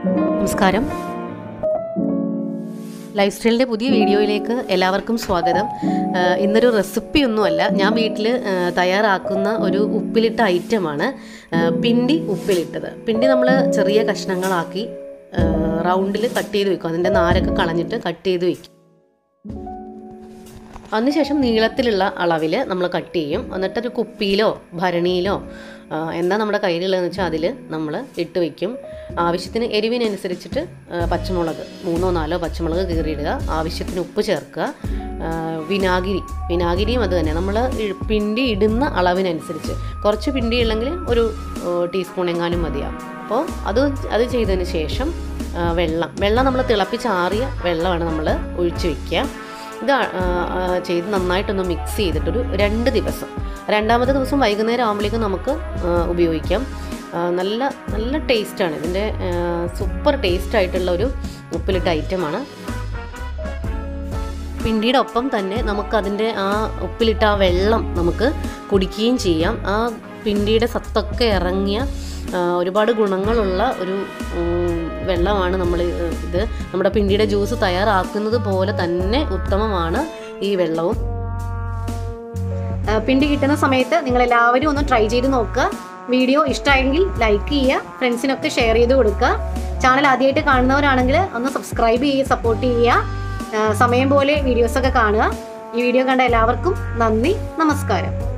നമസ്കാരം ലൈഫ് സ്റ്റൈലിൻ്റെ പുതിയ വീഡിയോയിലേക്ക് എല്ലാവർക്കും സ്വാഗതം ആ, ഇന്നൊരു റെസിപ്പി ഒന്നുമല്ല ഞാൻ വീട്ടിൽ തയ്യാറാക്കുന്ന ഒരു ഉപ്പിലിട്ട ഐറ്റമാണ് ആ, പിണ്ടി ഉപ്പിലിട്ടത് പിണ്ടി നമ്മൾ ചെറിയ കഷ്ണങ്ങളാക്കി റൗണ്ടിൽ കട്ട് ചെയ്ത് വെക്കും അതിൻ്റെ നാരൊക്കെ കളഞ്ഞിട്ട് കട്ട് ചെയ്ത് വെക്കും അതിനുശേഷം നീളത്തിലുള്ള അളവിൽ നമ്മൾ കട്ട് ചെയ്യും എന്നിട്ടൊരു കുപ്പിയിലോ ഭരണിയിലോ ആ, എന്താ നമ്മുടെ കയ്യിലുള്ളതെന്ന് വെച്ചാൽ അതിൽ നമ്മൾ ഇട്ട് വയ്ക്കും ആവശ്യത്തിന് എരിവിനനുസരിച്ചിട്ട് ആ, പച്ചമുളക് മൂന്നോ നാലോ പച്ചമുളക് കീറിയിടുക ആവശ്യത്തിന് ഉപ്പ് ചേർക്കുക ആ, വിനാഗിരി വിനാഗിരിയും അത് തന്നെ നമ്മൾ പിണ്ടി ഇടുന്ന അളവിനനുസരിച്ച് കുറച്ച് പിണ്ടി ഉള്ളെങ്കിൽ ഒരു ടീസ്പൂൺ എങ്ങാനും മതിയാവും അപ്പോൾ അത് അത് ചെയ്തതിന് ശേഷം ആ, വെള്ളം വെള്ളം നമ്മൾ തിളപ്പിച്ചാറിയ വെള്ളമാണ് നമ്മൾ ഒഴിച്ച് വയ്ക്കുക ഇത് ആ, ആ, ചെയ്ത് നന്നായിട്ടൊന്ന് മിക്സ് ചെയ്തിട്ടൊരു രണ്ട് ദിവസം രണ്ടാമത്തെ ദിവസം വൈകുന്നേരം ആകുമ്പോഴേക്കും നമുക്ക് ആ, ഉപയോഗിക്കാം ആ, നല്ല നല്ല ടേസ്റ്റാണ് ഇതിൻ്റെ സൂപ്പർ ടേസ്റ്റ് ആയിട്ടുള്ള ഒരു ഉപ്പിലിട്ട ഐറ്റമാണ് പിണ്ടിയുടെ ഒപ്പം തന്നെ നമുക്കതിൻ്റെ ആ ഉപ്പിലിട്ട ആ വെള്ളം നമുക്ക് കുടിക്കുകയും ചെയ്യാം ആ പിണ്ടിയുടെ സത്തൊക്കെ ഇറങ്ങിയ ആ, ഒരുപാട് ഗുണങ്ങളുള്ള ഒരു ഉം, വെള്ളമാണ് നമ്മൾ ഇത് നമ്മുടെ പിണ്ടിയുടെ ജ്യൂസ് തയ്യാറാക്കുന്നത് പോലെ തന്നെ ഉത്തമമാണ് ഈ വെള്ളവും ആ, പിണ്ടി കിട്ടുന്ന സമയത്ത് നിങ്ങൾ എല്ലാവരും ഒന്ന് ട്രൈ ചെയ്ത് നോക്കുക വീഡിയോ ഇഷ്ടമായെങ്കിൽ ലൈക്ക് ചെയ്യുക ഫ്രണ്ട്സിനൊക്കെ ഷെയർ ചെയ്ത് കൊടുക്കുക ചാനൽ ആദ്യമായിട്ട് കാണുന്നവരാണെങ്കിൽ ഒന്ന് സബ്സ്ക്രൈബ് ചെയ്യുക സപ്പോർട്ട് ചെയ്യുക ആ, സമയം പോലെ വീഡിയോസൊക്കെ കാണുക ഈ വീഡിയോ കണ്ട എല്ലാവർക്കും നന്ദി നമസ്കാരം